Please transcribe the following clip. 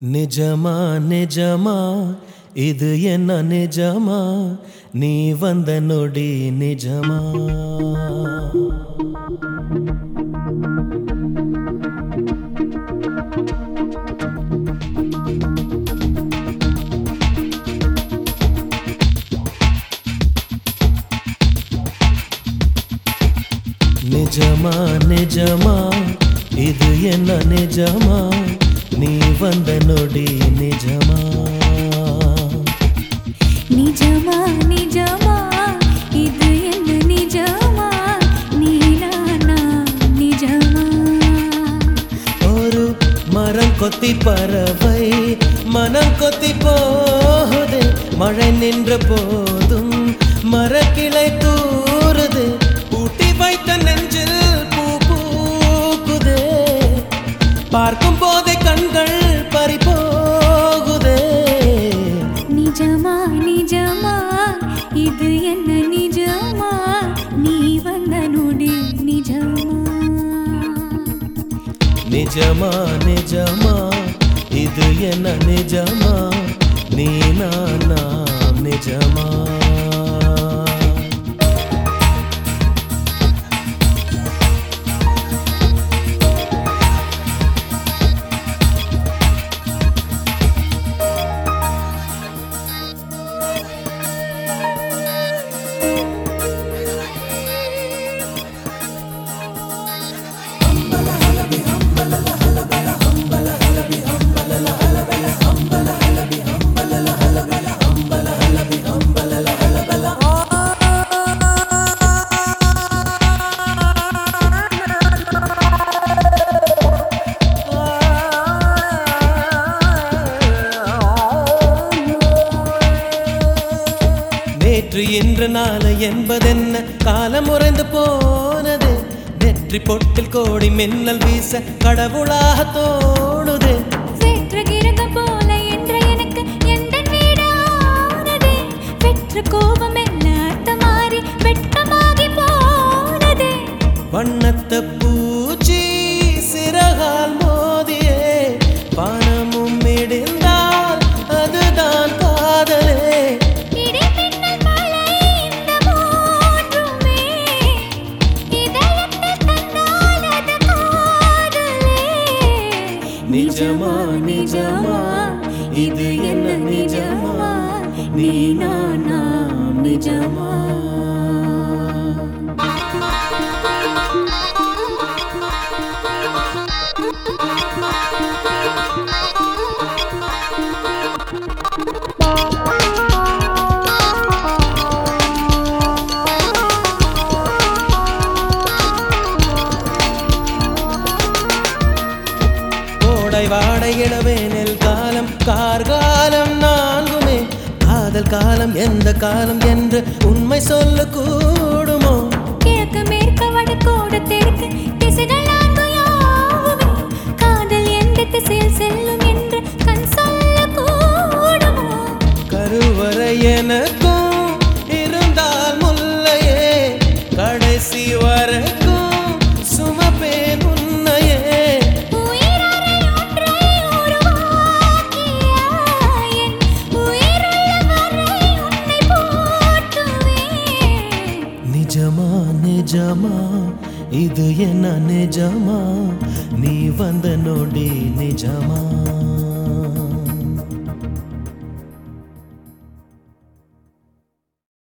நிஜமா நிஜமா இது என்ன நிஜமா நீ வந்த நொடி நிஜமா நிஜமா நிஜமா இது என்ன நிஜமா நீ வந்த நொடி நிஜமா நிஜமா நிஜமா இது என்ன நிஜமா நீ நானா நிஜமா ஒரு மரம் கொத்தி பறவை மனம் கொத்தி போகுது மழை நின்ற போதும் மரக்கிளை தூறுது பூட்டி வைத்த நெஞ்சில் பூ பூக்குதே பார்க்கும் போதே கண்கள் பறி போகுதே நிஜமா நிஜமா இது என்ன நிஜமா நீ வந்த நொடி நிஜமா நிஜமா நிஜமா இது என்ன நிஜமா நீ நானா நிஜமா நேற்று இன்று நாளை என்பதென்ன காலம் உறைந்து போனது நெற்றி பொட்டில் கோடி மின்னல் வீச கடவுளாக தோணுது பெற்ற கிரகம் போல என்ற எனக்கு எந்த வீடானதே பெற்ற கோபம் எல்லாம் அர்த்தமாறி வெட்கமாகி போனதே வண்ணத்த பூச்சி சிறகால் மோதியே பணமும் இடிந்தால் அதுதான் காதலே இடி மின்னல் மழை இந்த மூன்றுமே இதயத்தை தந்தால் அது காதலே நிஜமா நிஜமா இது என்ன நிஜமா நீ நானா நிஜமா கோடை வாடை இளவேனில் காலம் கார்காலம் நான்குமே காதல் காலம் எந்த காலம் என்று உண்மை சொல்ல கூடுமோ கிழக்கு மேற்கு வடக்கோடு தெற்கு திசைகள் நான்கு யாவுமே காதல் எந்த திசையில் செல்லும் என்று கண் சொல்ல கூடுமோ கருவறை எனக்கும் இருந்தால் முல்லையே கடைசி வரைக்கும் சுமப்பேன் உன்னையே உயிரறை ஒன்றை உருவாக்கியாய் என் உயிருள்ள வரை உன்னை போற்றுவேன் நிஜமா நிஜமா இது என்ன நிஜமா நீ வந்த நொடி நிஜமா